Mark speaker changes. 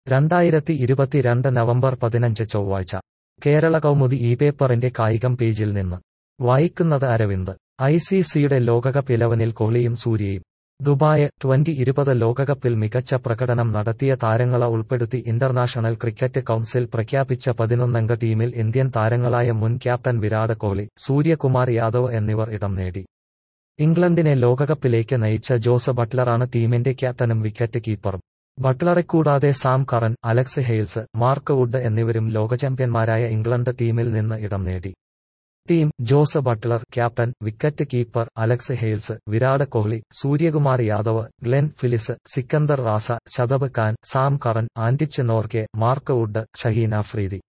Speaker 1: രണ്ടായിരത്തി ഇരുപത്തിരണ്ട് നവംബർ പതിനഞ്ച് ചൊവ്വാഴ്ച കേരള കൗമുദി ഈ പേപ്പറിന്റെ കായികം പേജിൽ നിന്ന് വായിക്കുന്നത് അരവിന്ദ് ഐ സി സിയുടെ ലോകകപ്പ് ഇലവനിൽ കോഹ്ലിയും സൂര്യയും ദുബായ് ട്വന്റി ഇരുപത് ലോകകപ്പിൽ മികച്ച പ്രകടനം നടത്തിയ താരങ്ങളെ ഉൾപ്പെടുത്തി ഇന്റർനാഷണൽ ക്രിക്കറ്റ് കൗൺസിൽ പ്രഖ്യാപിച്ച പതിനൊന്നംഗ ടീമിൽ ഇന്ത്യൻ താരങ്ങളായ മുൻ ക്യാപ്റ്റൻ വിരാട് കോഹ്ലി സൂര്യകുമാർ യാദവ് എന്നിവർ ഇടം നേടി ഇംഗ്ലണ്ടിനെ ലോകകപ്പിലേക്ക് നയിച്ച ജോസ് ബട്ട്ലറാണ് ടീമിന്റെ ക്യാപ്റ്റനും വിക്കറ്റ് കീപ്പറും ബട്ട്ലറെ കൂടാതെ Sam Curran Alex Hales Mark Wood എന്നിവരും ലോകചാമ്പ്യന്മാരായ ഇംഗ്ലണ്ട് ടീമിൽ നിന്ന് ഇടം നേടി team Jos Buttler captain wicket keeper Alex Hales Virat Kohli Suryakumar Yadav Glenn Phillips Sikandar Raza Shadab Khan Sam Curran Anrich Nortje Mark Wood Shaheen Afridi